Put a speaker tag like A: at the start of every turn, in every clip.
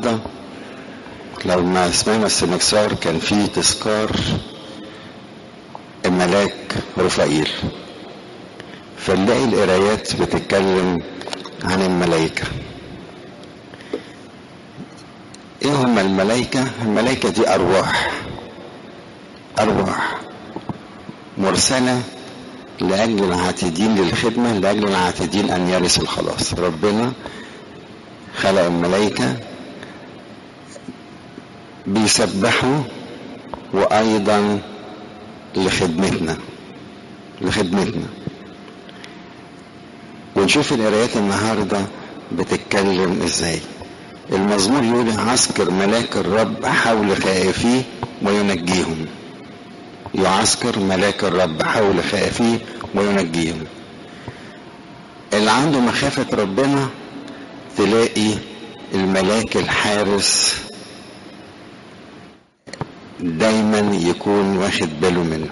A: النهارده لو ما سمعنا السمكسار كان فيه تذكار الملاك رفائيل فنلاقي القرايات بتتكلم عن الملائكة ايه هم الملائكة الملائكة دي ارواح ارواح مرسلة لأجل العاتدين للخدمة لأجل العاتدين أن يرث الخلاص ربنا خلق الملائكة بيسبحوا وأيضا لخدمتنا لخدمتنا ونشوف القرايات النهاردة بتتكلم ازاي المزمور يقول عسكر ملاك الرب حول خائفيه وينجيهم يعسكر ملاك الرب حول خائفيه وينجيهم اللي عنده مخافة ربنا تلاقي الملاك الحارس دايما يكون واخد باله منه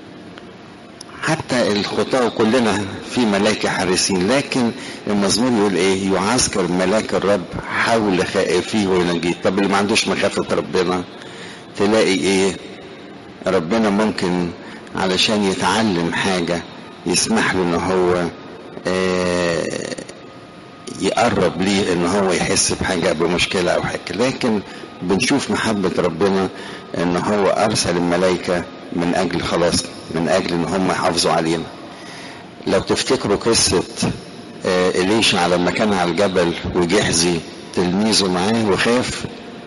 A: حتى الخطاة كلنا في ملائكة حارسين لكن المزمور يقول ايه يعسكر ملاك الرب حول خائفيه وينجيه طب اللي ما عندوش مخافة ربنا تلاقي ايه ربنا ممكن علشان يتعلم حاجة يسمح له ان هو آه يقرب ليه ان هو يحس بحاجة بمشكلة او حاجة لكن بنشوف محبة ربنا ان هو ارسل الملائكة من اجل خلاص من اجل ان هم يحافظوا علينا لو تفتكروا قصة آه إليشا لما كان على الجبل وجحزي تلميذه معاه وخاف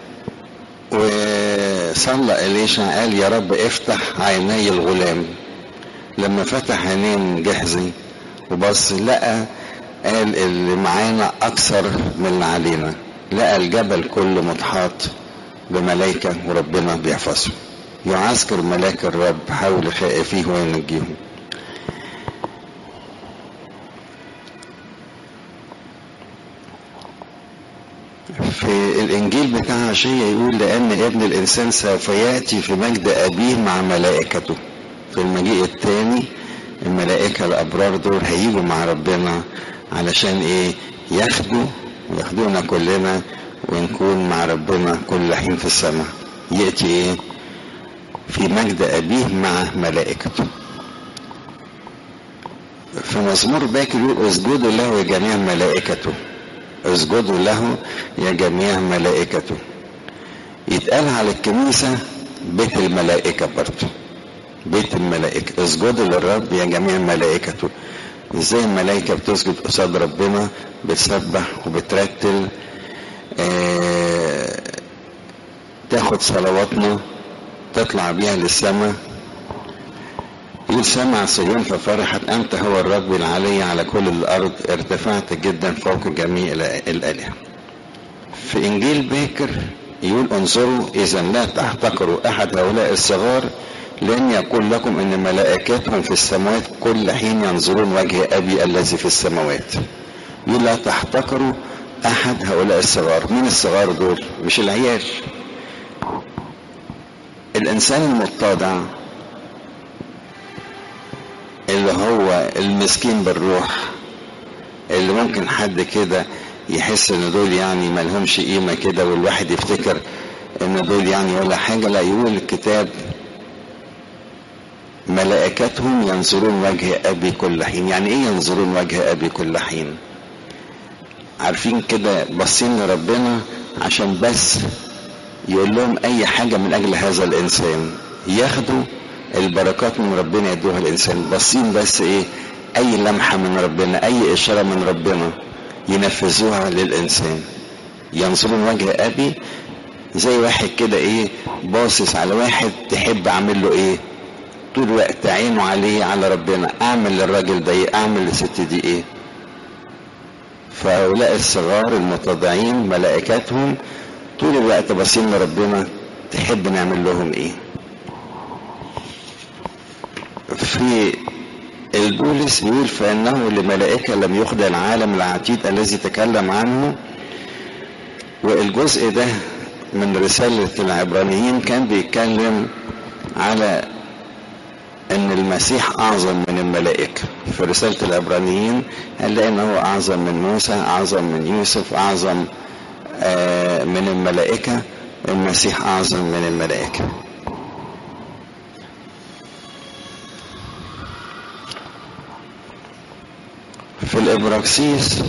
A: وصلى إليشا قال يا رب افتح عيني الغلام لما فتح عينين جحزي وبص لقى قال اللي معانا أكثر من اللي علينا لقى الجبل كله متحاط بملائكة وربنا بيحفظه يعسكر ملاك الرب حول خائفيه وينجيهم في الانجيل بتاع عشية يقول لان ابن الانسان سوف ياتي في مجد ابيه مع ملائكته في المجيء الثاني الملائكة الابرار دول هيجوا مع ربنا علشان ايه ياخدوا ياخدونا كلنا ونكون مع ربنا كل حين في السماء ياتي ايه في مجد ابيه مع ملائكته في مزمور باكر يقول اسجدوا له يا جميع ملائكته اسجدوا له يا جميع ملائكته يتقال على الكنيسة بيت الملائكة برضه بيت الملائكة اسجدوا للرب يا جميع ملائكته ازاي الملائكة بتسجد قصاد ربنا بتسبح وبترتل آه تاخد صلواتنا تطلع بيها للسماء يقول سمع صيون ففرحت أنت هو الرب العلي على كل الأرض ارتفعت جدا فوق جميع الآلهة في إنجيل باكر يقول انظروا إذا لا تحتقروا أحد هؤلاء الصغار لن يقول لكم أن ملائكتهم في السماوات كل حين ينظرون وجه أبي الذي في السماوات يقول لا تحتقروا أحد هؤلاء الصغار مين الصغار دول مش العيال الإنسان المتضع اللي هو المسكين بالروح اللي ممكن حد كده يحس ان دول يعني ملهمش قيمة كده والواحد يفتكر ان دول يعني ولا حاجة لا يقول الكتاب ملائكتهم ينظرون وجه ابي كل حين يعني ايه ينظرون وجه ابي كل حين عارفين كده باصين لربنا عشان بس يقول لهم اي حاجة من اجل هذا الانسان ياخدوا البركات من ربنا يدوها الانسان باصين بس ايه اي لمحة من ربنا اي اشارة من ربنا ينفذوها للانسان ينظرون وجه ابي زي واحد كده ايه باصص على واحد تحب اعمل له ايه طول الوقت عينه عليه على ربنا اعمل للراجل ده ايه اعمل للست دي ايه فهؤلاء الصغار المتضعين ملائكتهم طول الوقت باصين لربنا تحب نعمل لهم ايه في البولس بيقول فانه لملائكه لم يخدع العالم العتيد الذي تكلم عنه والجزء ده من رساله العبرانيين كان بيتكلم على ان المسيح اعظم من الملائكه في رساله العبرانيين هنلاقي ان هو اعظم من موسى اعظم من يوسف اعظم آه من الملائكة المسيح أعظم من الملائكة في الإبراكسيس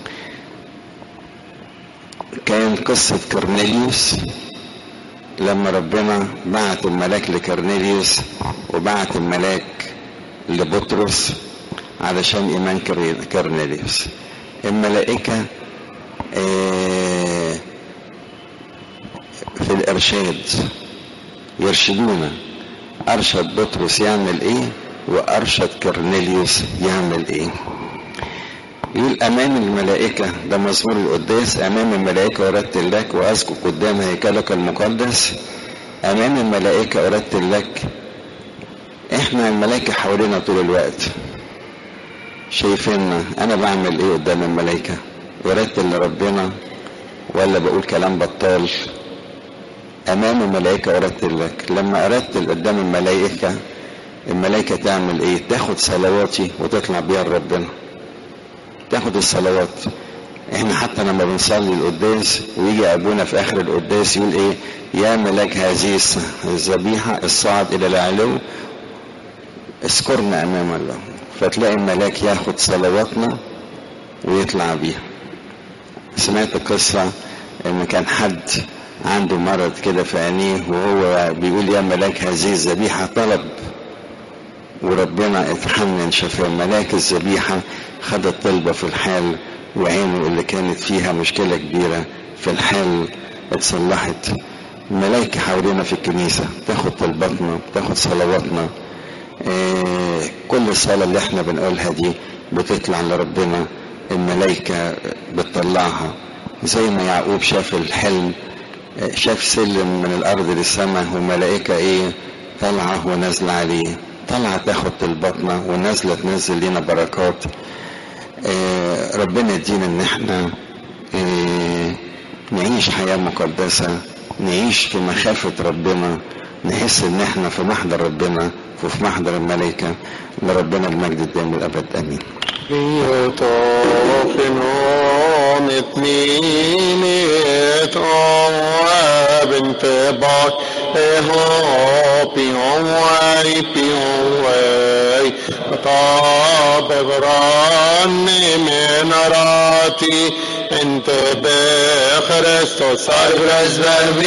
A: كان قصة كورنيليوس لما ربنا بعت الملاك لكورنيليوس وبعت الملاك لبطرس علشان إيمان كورنيليوس الملائكة آه في الإرشاد يرشدونا أرشد بطرس يعمل إيه وأرشد كورنيليوس يعمل إيه يقول أمام الملائكة ده مزمور القداس أمام الملائكة أرتل لك وأسكت قدام هيكلك المقدس أمام الملائكة أرتل لك إحنا الملائكة حوالينا طول الوقت شايفيننا أنا بعمل إيه قدام الملائكة أرتل لربنا ولا بقول كلام بطال أمام الملائكة أرتل لك لما أرتل قدام الملائكة الملائكة تعمل إيه تاخد صلواتي وتطلع بيها لربنا تاخد الصلوات احنا حتى لما بنصلي القداس ويجي ابونا في اخر القداس يقول ايه يا ملاك هذه الذبيحه الصعد الى العلو اذكرنا امام الله فتلاقي الملاك ياخد صلواتنا ويطلع بيها سمعت قصة ان كان حد عنده مرض كده في عينيه وهو بيقول يا ملاك هذه الذبيحة طلب وربنا اتحنن شفاه ملاك الذبيحة خد الطلبة في الحال وعينه اللي كانت فيها مشكلة كبيرة في الحال اتصلحت الملائكة حوالينا في الكنيسة تاخد طلباتنا تاخد صلواتنا اه كل الصلاة اللي احنا بنقولها دي بتطلع لربنا الملائكة بتطلعها زي ما يعقوب شاف الحلم شاف سلم من الأرض للسماء والملائكة ايه طالعة ونازلة عليه طالعة تاخد طلباتنا ونازلة تنزل لنا بركات آه ربنا يدينا ان احنا آه نعيش حياة مقدسة نعيش في مخافة ربنا نحس ان احنا في محضر ربنا وفي محضر الملائكة لربنا المجد الدائم الابد امين
B: بنت باي بيوي بيوي طاب براني من راتي انت بخرستوس اربرز